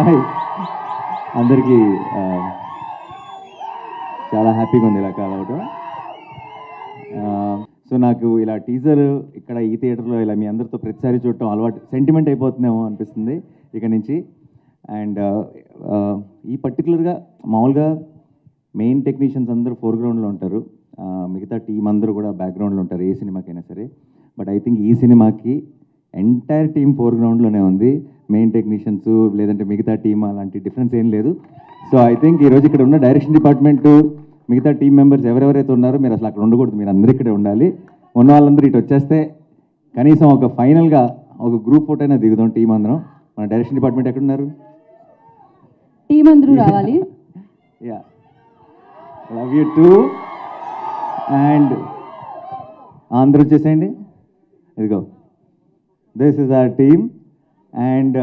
hi అందరికీ ఆ, చాలా హ్యాపీగా ఉంది ఇలా కలవటం సో నాకు ఇలా టీజర్ ఇక్కడ ఈ థియేటర్లో ఇలా మీ అందరితో ప్రతిసారి చూడటం అలవాటు సెంటిమెంట్ అయిపోతుందేమో అనిపిస్తుంది ఇక నుంచి అండ్ ఈ పర్టికులర్గా మామూలుగా మెయిన్ టెక్నీషియన్స్ అందరూ ఫోర్గ్రౌండ్లో ఉంటారు ఆ, మిగతా టీం అందరూ కూడా బ్యాక్గ్రౌండ్లో ఉంటారు ఏ సినిమాకైనా సరే బట్ ఐ థింక్ ఈ సినిమాకి ఎంటైర్ టీం ఫోర్గ్రౌండ్లోనే ఉంది మెయిన్ టెక్నీషియన్స్ లేదంటే మిగతా టీం అలాంటి డిఫరెన్స్ ఏం లేదు సో ఐ థింక్ ఈరోజు ఇక్కడ ఉన్న డైరెక్షన్ డిపార్ట్మెంట్ మిగతా టీం మెంబర్స్ ఎవరెవరైతే ఉన్నారో మీరు అసలు అక్కడ ఉండకూడదు మీరు అందరూ ఇక్కడే ఉండాలి ఉన్న వాళ్ళందరూ ఇటు వచ్చేస్తే కనీసం ఒక ఫైనల్గా ఒక గ్రూప్ ఫోటో అయినా దిగుదాం టీం అందరం మన డైరెక్షన్ డిపార్ట్మెంట్ ఎక్కడున్నారు టీం అందరూ రావాలి yeah love you too and అందరూ వచ్చేసేయండి ఇదిగో this is our team and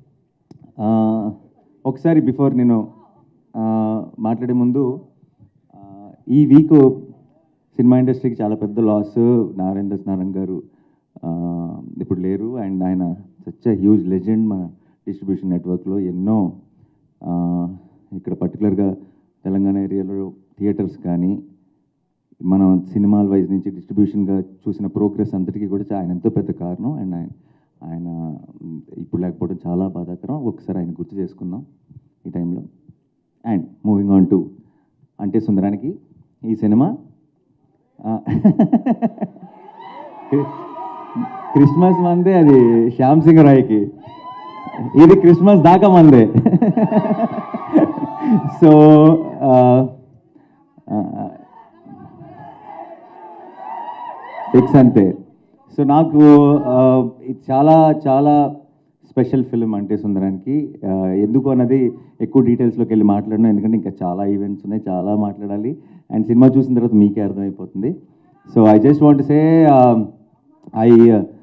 ఒకసారి బిఫోర్ నేను uh, మాట్లాడే ముందు uh, ఈ వీక్ సినిమా ఇండస్ట్రీకి చాలా పెద్ద లాస్ నారాయణ దాస్ నారాయణ గారు uh, ఇప్పుడు లేరు అండ్ ఆయన సచ్ హ్యూజ్ లెజెండ్ మన డిస్ట్రిబ్యూషన్ నెట్వర్క్లో ఎన్నో uh, ఇక్కడ పర్టికులర్గా తెలంగాణ ఏరియాలో థియేటర్స్ కానీ మనం సినిమాల వైజ్ నుంచి డిస్ట్రిబ్యూషన్గా చూసిన ప్రోగ్రెస్ అంతటికీ కూడా చా- ఆయన ఎంతో పెద్ద కారణం అండ్ ఆయన ఆయన మ్, ఇప్పుడు లేకపోవడం చాలా బాధాకరం ఒకసారి ఆయన గుర్తు చేసుకుందాం ఈ టైంలో అండ్ మూవింగ్ ఆన్ టు అంటే సుందరానికి ఈ సినిమా ఆ, క్రిస్మస్ మందే అది శ్యామ్ సింగ్ రాయ్కి ఇది క్రిస్మస్ దాకా మందే సో ఫిక్స్ అంతే సో నాకు ఆ, ఇది చాలా చాలా స్పెషల్ ఫిల్మ్ అంటే సుందరానికి ఆ, ఎందుకు అన్నది ఎక్కువ డీటెయిల్స్లోకి వెళ్ళి మాట్లాడను ఎందుకంటే ఇంకా చాలా ఈవెంట్స్ ఉన్నాయి చాలా మాట్లాడాలి అండ్ సినిమా చూసిన తర్వాత మీకే అర్థమైపోతుంది so I just want say I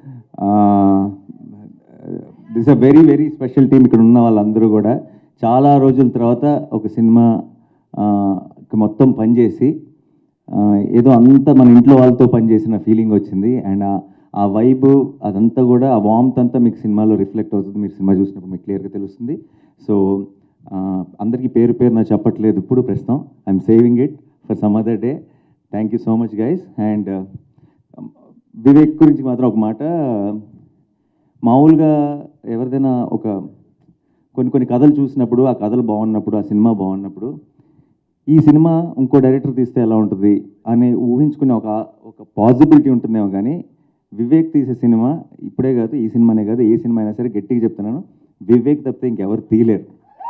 this uh very very special team ఇక్కడ ఉన్న వాళ్ళందరూ కూడా చాలా రోజుల తర్వాత ఒక సినిమా ఆ, కి మొత్తం పనిచేసి ఆ, ఏదో అంతా మన ఇంట్లో వాళ్ళతో పనిచేసిన ఫీలింగ్ వచ్చింది అండ్ ఆ- ఆ వైబ్ అదంతా కూడా ఆ వామ్త్ అంతా మీకు సినిమాలో రిఫ్లెక్ట్ అవుతుంది మీరు సినిమా చూసినప్పుడు మీకు క్లియర్గా తెలుస్తుంది సో అందరికీ పేరు పేరు నా చెప్పట్లేదు ఇప్పుడు ప్రస్తుతం I'm saving it for some other day thank you so much guys and Vivek గురించి మాత్రం ఒక మాట మామూలుగా ఎవరిదైనా ఒక కొన్ని కొన్ని కథలు చూసినప్పుడు ఆ కథలు బాగున్నప్పుడు ఆ సినిమా బాగున్నప్పుడు ఈ సినిమా ఇంకో డైరెక్టర్ తీస్తే ఎలా ఉంటుంది అని ఊహించుకునే ఒక ఒక పాసిబిలిటీ ఉంటుందేమో కానీ వివేక్ తీసే సినిమా ఇప్పుడే కాదు ఈ సినిమానే కాదు ఏ సినిమా అయినా సరే గట్టిగా చెప్తున్నాను వివేక్ తప్పితే ఇంకెవరు తీయలేరు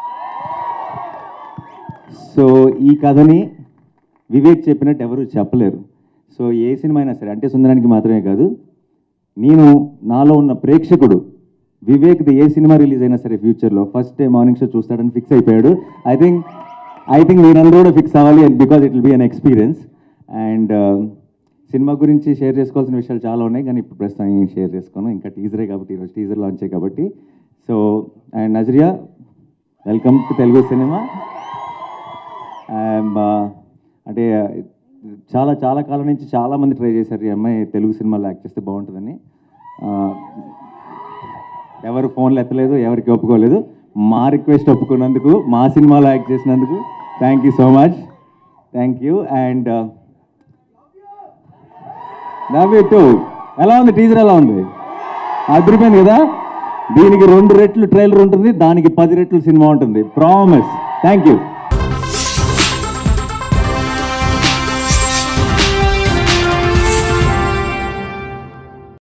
సో ఈ కథని వివేక్ చెప్పినట్టు ఎవరు చెప్పలేరు సో ఏ సినిమా అయినా సరే అంటే సుందరానికి మాత్రమే కాదు నేను నాలో ఉన్న ప్రేక్షకుడు వివేక్ది ఏ సినిమా రిలీజ్ అయినా సరే ఫ్యూచర్లో ఫస్ట్ డే మార్నింగ్ షో చూస్తాడని ఫిక్స్ అయిపోయాడు ఐ థింక్ ఐ థింక్ మీరందరూ కూడా ఫిక్స్ అవ్వాలి and because it will be an experience and cinema గురించి షేర్ చేసుకోవాల్సిన విషయాలు చాలా ఉన్నాయి కానీ ఇప్పుడు ప్రస్తుతం ఏం షేర్ చేసుకోను ఇంకా టీజరే కాబట్టి ఈరోజు టీజర్ లాంచే కాబట్టి so and Nazriya welcome to Telugu cinema and అంటే చాలా చాలా కాలం నుంచి చాలా మంది ట్రై చేశారు ఈ అమ్మాయి తెలుగు సినిమాలో యాక్ట్ చేస్తే బాగుంటుందని ఆ, ఎవరు ఫోన్లు ఎత్తలేదు ఎవరికి ఒప్పుకోలేదు మా రిక్వెస్ట్ ఒప్పుకున్నందుకు మా సినిమాలో యాక్ట్ చేసినందుకు thank you so much thank you and love you too ఎలా ఉంది టీజర్ ఎలా ఉంది అదిరిపోయింది కదా దీనికి రెండు రెట్లు ట్రైలర్ ఉంటుంది దానికి పది రెట్లు సినిమా ఉంటుంది ప్రామిస్ థ్యాంక్ యూ